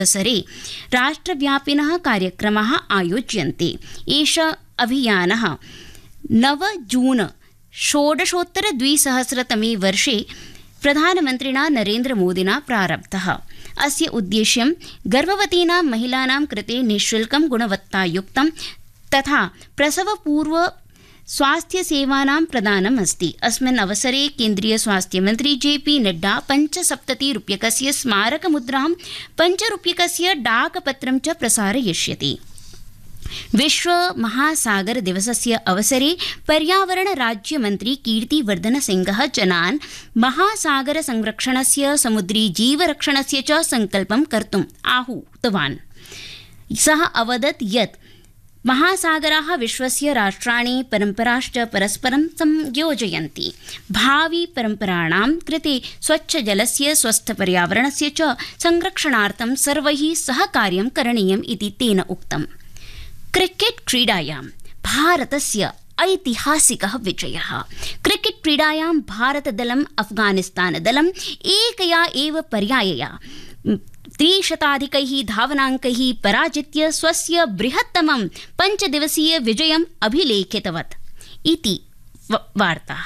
अवसरे राष्ट्रव्यापिनः कार्यक्रमाः आयोज्यन्ते एष अभियानः नव जून षोडशोत्तरद्विसहस्रतमे वर्षे प्रधानमन्त्रिणा नरेन्द्रमोदिना प्रारब्धः अस्य उद्देश्यं गर्भवतीनां महिलानां कृते निःशुल्कं गुणवत्तायुक्तं तथा प्रसवपूर्व स्वास्थ्यसेवानां प्रदानम् अस्ति अस्मिन् अवसरे केन्द्रीय स्वास्थ्यमन्त्री जे पी नड्डा पञ्चसप्ततिरूप्यकस्य स्मारकमुद्रां पञ्चरूप्यकस्य डाकपत्रं च प्रसारयिष्यति विश्व महासागर दिवसस्य अवसरे पर्यावरण राज्यमन्त्री कीर्तिवर्धन सिंह जनान् महासागर संरक्षणस्य समुद्री जीवरक्षणस्य च संकल्पं कर्तुम् आहूतवान् सः अवदत् यत् महासागराः विश्वस्य राष्ट्राणि परम्पराश्च परस्परं संयोजयन्ति भावि परम्पराणां कृते स्वच्छजलस्य स्वस्थपर्यावरणस्य च संरक्षणार्थं सर्वैः सह कार्यं करणीयम् इति तेन उक्तम् क्रिकेट् क्रीडायां भारतस्य ऐतिहासिकः विजयः क्रिकेट् क्रीडायां भारतदलम् अफगानिस्तानदलम् एकया एव पर्यायया त्रिशताधिकैः धावनाङ्कैः पराजित्य स्वस्य बृहत्तमं पञ्चदिवसीय विजयम् अभिलेखितवत् इति वार्ताः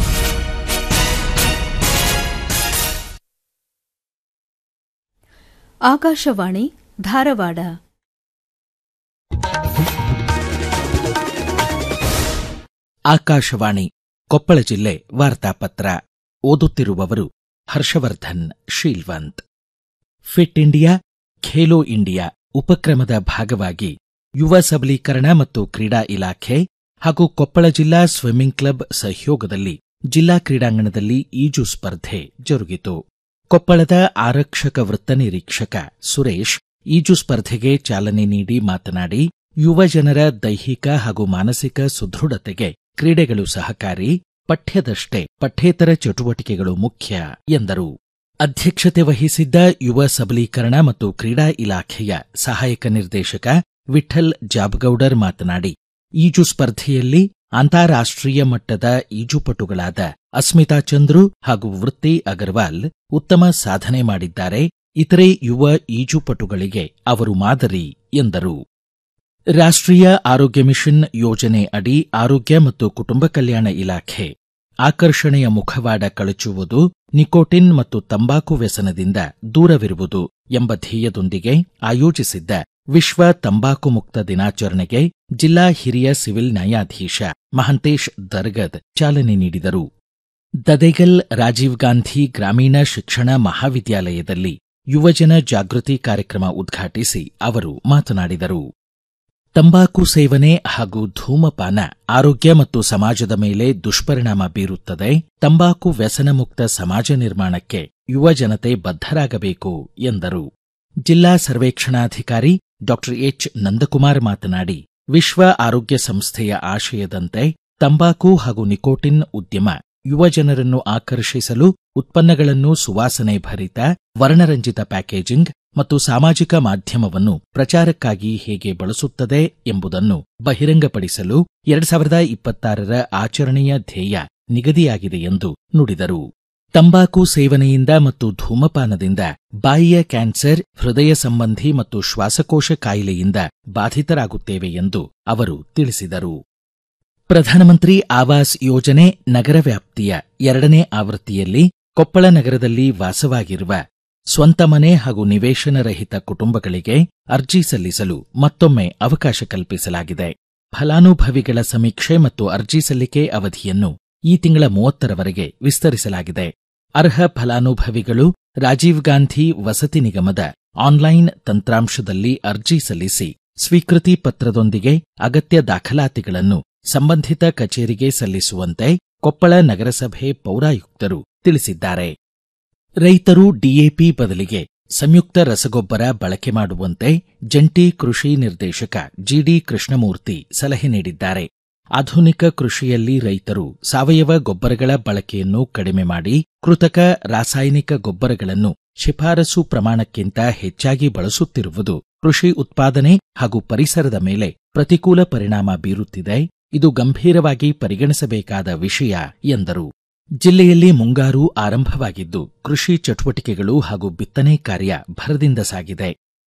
ಆಕಾಶವಾಣಿ ಧಾರವಾಡ ಆಕಾಶವಾಣಿ ಕೊಪ್ಪಳ ಜಿಲ್ಲೆ ವಾರ್ತಾಪತ್ರ ಓದುತ್ತಿರುವವರು Harshavardhan Sheelvant fit India Khelo India ಉಪಕ್ರಮದ ಭಾಗವಾಗಿ ಯುವ ಸಬಲೀಕರಣ ಮತ್ತು ಕ್ರೀಡಾ ಇಲಾಖೆ ಹಾಗೂ ಕೊಪ್ಪಳ ಜಿಲ್ಲಾ ಸ್ವಿಮ್ಮಿಂಗ್ ಕ್ಲಬ್ ಸಹಯೋಗದಲ್ಲಿ ಜಿಲ್ಲಾ ಕ್ರೀಡಾಂಗಣದಲ್ಲಿ ಈಜು ಸ್ಪರ್ಧೆ ಜರುಗಿತು ಕೊಪ್ಪಳದ ಆರಕ್ಷಕ ವೃತ್ತ ನಿರೀಕ್ಷಕ ಸುರೇಶ್ ಈಜು ಸ್ಪರ್ಧೆಗೆ ಚಾಲನೆ ನೀಡಿ ಮಾತನಾಡಿ ಯುವ ಜನರ ದೈಹಿಕ ಹಾಗೂ ಮಾನಸಿಕ ಸುದೃಢತೆಗೆ ಕ್ರೀಡೆಗಳು ಸಹಕಾರಿ ಪಠ್ಯದಷ್ಟೇ ಪಠ್ಯೇತರ ಚಟುವಟಿಕೆಗಳು ಮುಖ್ಯ ಎಂದರು ಅಧ್ಯಕ್ಷತೆ ವಹಿಸಿದ್ದ ಯುವ ಸಬಲೀಕರಣ ಮತ್ತು ಕ್ರೀಡಾ ಇಲಾಖೆಯ ಸಹಾಯಕ ನಿರ್ದೇಶಕ ವಿಠಲ್ ಜಾಬಗೌಡರ್ ಮಾತನಾಡಿ ಈಜು ಸ್ಪರ್ಧೆಯಲ್ಲಿ ಅಂತಾರಾಷ್ಟ್ರೀಯ ಮಟ್ಟದ ಈಜುಪಟುಗಳಾದ ಅಸ್ಮಿತಾ ಚಂದ್ರು ಹಾಗೂ ವೃತ್ತಿ ಅಗರ್ವಾಲ್ ಉತ್ತಮ ಸಾಧನೆ ಮಾಡಿದ್ದಾರೆ ಇತರೆ ಯುವ ಈಜುಪಟುಗಳಿಗೆ ಅವರು ಮಾದರಿ ಎಂದರು ರಾಷ್ಟ್ರೀಯ ಆರೋಗ್ಯ ಮಿಷನ್ ಯೋಜನೆ ಅಡಿ ಆರೋಗ್ಯ ಮತ್ತು ಕುಟುಂಬ ಕಲ್ಯಾಣ ಇಲಾಖೆ ಆಕರ್ಷಣೆಯ ಮುಖವಾಡ ಕಳಚುವುದು ನಿಕೋಟಿನ್ ಮತ್ತು ತಂಬಾಕು ವ್ಯಸನದಿಂದ ದೂರವಿರುವುದು ಎಂಬ ಧ್ಯೇಯದೊಂದಿಗೆ ಆಯೋಜಿಸಿದ್ದ ವಿಶ್ವ ತಂಬಾಕು ಮುಕ್ತ ದಿನಾಚರಣೆಗೆ ಜಿಲ್ಲಾ ಹಿರಿಯ ಸಿವಿಲ್ ನ್ಯಾಯಾಧೀಶ ಮಹಂತೇಶ್ ದರ್ಗದ್ ಚಾಲನೆ ನೀಡಿದರು ದದೆಗಲ್ ರಾಜೀವ್ ಗಾಂಧಿ ಗ್ರಾಮೀಣ ಶಿಕ್ಷಣ ಮಹಾವಿದ್ಯಾಲಯದಲ್ಲಿ ಯುವಜನ ಜಾಗೃತಿ ಕಾರ್ಯಕ್ರಮ ಉದ್ಘಾಟಿಸಿ ಅವರು ಮಾತನಾಡಿದರು ತಂಬಾಕು ಸೇವನೆ ಹಾಗೂ ಧೂಮಪಾನ ಆರೋಗ್ಯ ಮತ್ತು ಸಮಾಜದ ಮೇಲೆ ದುಷ್ಪರಿಣಾಮ ಬೀರುತ್ತದೆ ತಂಬಾಕು ವ್ಯಸನ ಮುಕ್ತ ಸಮಾಜ ನಿರ್ಮಾಣಕ್ಕೆ ಯುವ ಜನತೆ ಬದ್ಧರಾಗಬೇಕು ಎಂದರು ಜಿಲ್ಲಾ ಸರ್ವೇಕ್ಷಣಾಧಿಕಾರಿ ಡಾ ಎಚ್ ನಂದಕುಮಾರ್ ಮಾತನಾಡಿ ವಿಶ್ವ ಆರೋಗ್ಯ ಸಂಸ್ಥೆಯ ಆಶಯದಂತೆ ತಂಬಾಕು ಹಾಗೂ ನಿಕೋಟಿನ್ ಉದ್ಯಮ ಯುವ ಜನರನ್ನು ಆಕರ್ಷಿಸಲು ಉತ್ಪನ್ನಗಳನ್ನು ಸುವಾಸನೆ ಭರಿತ ವರ್ಣರಂಜಿತ ಪ್ಯಾಕೇಜಿಂಗ್ ಮತ್ತು ಸಾಮಾಜಿಕ ಮಾಧ್ಯಮವನ್ನು ಪ್ರಚಾರಕ್ಕಾಗಿ ಹೇಗೆ ಬಳಸುತ್ತದೆ ಎಂಬುದನ್ನು ಬಹಿರಂಗಪಡಿಸಲು ಎರಡ್ ಸಾವಿರದ ಇಪ್ಪತ್ತಾರರ ಆಚರಣೆಯ ಧ್ಯೇಯ ನಿಗದಿಯಾಗಿದೆ ಎಂದು ನುಡಿದರು ತಂಬಾಕು ಸೇವನೆಯಿಂದ ಮತ್ತು ಧೂಮಪಾನದಿಂದ ಬಾಯಿಯ ಕ್ಯಾನ್ಸರ್ ಹೃದಯ ಸಂಬಂಧಿ ಮತ್ತು ಶ್ವಾಸಕೋಶ ಕಾಯಿಲೆಯಿಂದ ಬಾಧಿತರಾಗುತ್ತೇವೆ ಎಂದು ಅವರು ತಿಳಿಸಿದರು ಪ್ರಧಾನಮಂತ್ರಿ ಆವಾಸ್ ಯೋಜನೆ ನಗರ ವ್ಯಾಪ್ತಿಯ ಎರಡನೇ ಆವೃತ್ತಿಯಲ್ಲಿ ಕೊಪ್ಪಳ ನಗರದಲ್ಲಿ ವಾಸವಾಗಿರುವ ಸ್ವಂತ ಮನೆ ಹಾಗೂ ನಿವೇಶನ ರಹಿತ ಕುಟುಂಬಗಳಿಗೆ ಅರ್ಜಿ ಸಲ್ಲಿಸಲು ಮತ್ತೊಮ್ಮೆ ಅವಕಾಶ ಕಲ್ಪಿಸಲಾಗಿದೆ ಫಲಾನುಭವಿಗಳ ಸಮೀಕ್ಷೆ ಮತ್ತು ಅರ್ಜಿ ಸಲ್ಲಿಕೆ ಅವಧಿಯನ್ನು ಈ ತಿಂಗಳ ಮೂವತ್ತರವರೆಗೆ ವಿಸ್ತರಿಸಲಾಗಿದೆ ಅರ್ಹ ಫಲಾನುಭವಿಗಳು ರಾಜೀವ್ ಗಾಂಧಿ ವಸತಿ ನಿಗಮದ ಆನ್ಲೈನ್ ತಂತ್ರಾಂಶದಲ್ಲಿ ಅರ್ಜಿ ಸಲ್ಲಿಸಿ ಸ್ವೀಕೃತಿ ಪತ್ರದೊಂದಿಗೆ ಅಗತ್ಯ ದಾಖಲಾತಿಗಳನ್ನು ಸಂಬಂಧಿತ ಕಚೇರಿಗೆ ಸಲ್ಲಿಸುವಂತೆ ಕೊಪ್ಪಳ ನಗರಸಭೆ ಪೌರಾಯುಕ್ತರು ತಿಳಿಸಿದ್ದಾರೆ ರೈತರು ಡಿಎಪಿ ಬದಲಿಗೆ ಸಂಯುಕ್ತ ರಸಗೊಬ್ಬರ ಬಳಕೆ ಮಾಡುವಂತೆ ಜಂಟಿ ಕೃಷಿ ನಿರ್ದೇಶಕ ಜಿಡಿ ಕೃಷ್ಣಮೂರ್ತಿ ಸಲಹೆ ನೀಡಿದ್ದಾರೆ ಆಧುನಿಕ ಕೃಷಿಯಲ್ಲಿ ರೈತರು ಸಾವಯವ ಗೊಬ್ಬರಗಳ ಬಳಕೆಯನ್ನು ಕಡಿಮೆ ಮಾಡಿ ಕೃತಕ ರಾಸಾಯನಿಕ ಗೊಬ್ಬರಗಳನ್ನು ಶಿಫಾರಸು ಪ್ರಮಾಣಕ್ಕಿಂತ ಹೆಚ್ಚಾಗಿ ಬಳಸುತ್ತಿರುವುದು ಕೃಷಿ ಉತ್ಪಾದನೆ ಹಾಗೂ ಪರಿಸರದ ಮೇಲೆ ಪ್ರತಿಕೂಲ ಪರಿಣಾಮ ಬೀರುತ್ತಿದೆ ಇದು ಗಂಭೀರವಾಗಿ ಪರಿಗಣಿಸಬೇಕಾದ ವಿಷಯ ಎಂದರು ಜಿಲ್ಲೆಯಲ್ಲಿ ಮುಂಗಾರು ಆರಂಭವಾಗಿದ್ದು ಕೃಷಿ ಚಟುವಟಿಕೆಗಳು ಹಾಗೂ ಬಿತ್ತನೆ ಕಾರ್ಯ ಭರದಿಂದ ಸಾಗಿದೆ